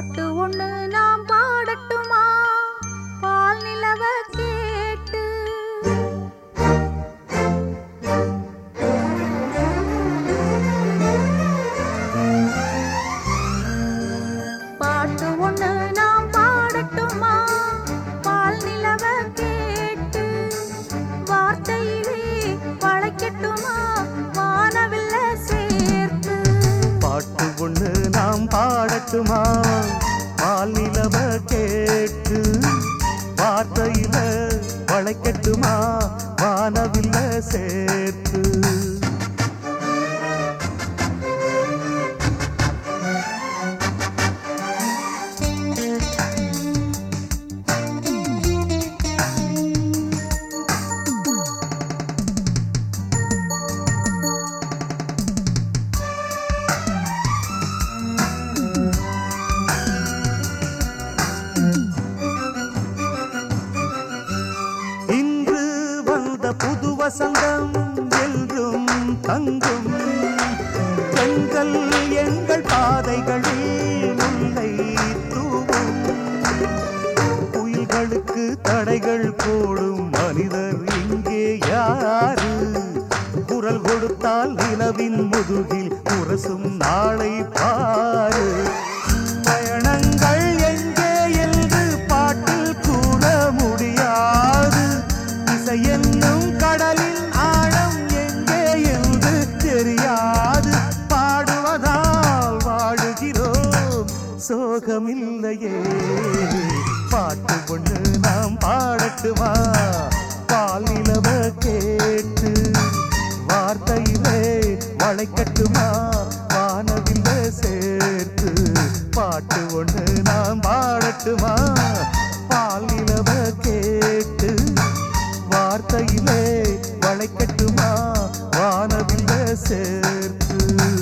பாட்டு ஒண்ணு நாம் பாடட்டுமா பால் நிலவ கேட்டு பாட்டு ஒண்ணு நாம் பாடட்டுமா பால் நிலவ கேட்டு வார்த்தையிலே வளைக்கட்டுமா வானவில்ல சேர்த்து பாட்டு ஒண்ணு நாம் பாடட்டுமா பால் நிலவ கேட்டு வார்த்தையில வளைக்கட்டுமா வானவில்ல சேர்த்து இன்று வந்த புது வசந்தம் என்றும் தங்கும் பெண்கள் எங்கள் பாதைகளில் முல்லை தூவும் புயல்களுக்கு தடைகள் போடும் மனிதர் இங்கே யாரு குரல் கொடுத்தால் நிலவின் முதுகில் உரசும் நாளை பாரு பயணங்கள் எங்கே என்று பாட்டில் கூற முடியாது இசை என்னும் கடலின் ஆழம் எங்கே என்று தெரியாது பாடுவதால் வாழுகிறோம் சோகமில்லையே பாட்டு ஒண்ணு நாம் பாடட்டுமா பால் நிலவ கேட்டு வார்த்தையிலே வளைக்கட்டுமா வானவில்ல சேர்த்து பாட்டு ஒண்ணு நாம் பாடட்டுமா பால் நிலவ கேட்டு வார்த்தையிலே வளைக்கட்டுமா வானவில்ல சேர்த்து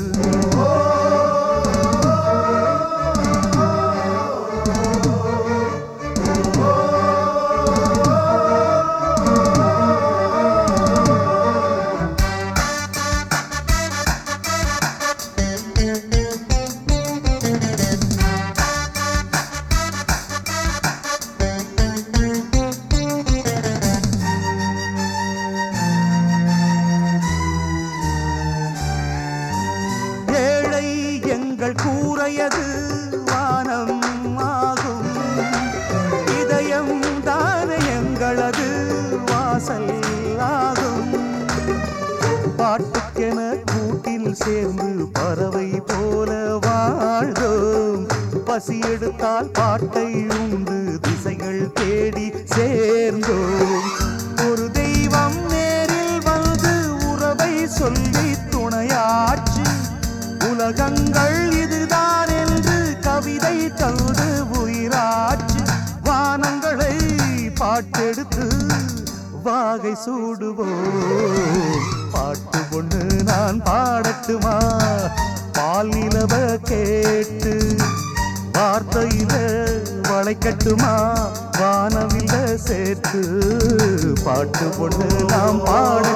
ஏழை எங்கள் கூரையது வானம் ஆகும் இதயம் தானே எங்களது வாசல் ஆகும் பாட்டுக்கென கூட்டில் சேர்ந்து பறவை போல வாழ்ந்தோம் பசி எடுத்தால் பாட்டை உண்டு திசைகள் தேடி சேர்ந்தோம் ஒரு தெய்வம் நேரில் வந்து உறவை சொல்லி துணையாற்றி உலகங்கள் இதுதான் என்று கவிதை தந்து உயிராற்றி வானங்களை பாட்டெடுத்து வாகை சூடுவோம் பாட்டு ஒண்ணு நான் பாடட்டுமா பால் நிலவ கேட்டு வார்த்தையில வளைக்கட்டுமா வானவில்ல சேர்த்து பாட்டு ஒண்ணு நாம் பாட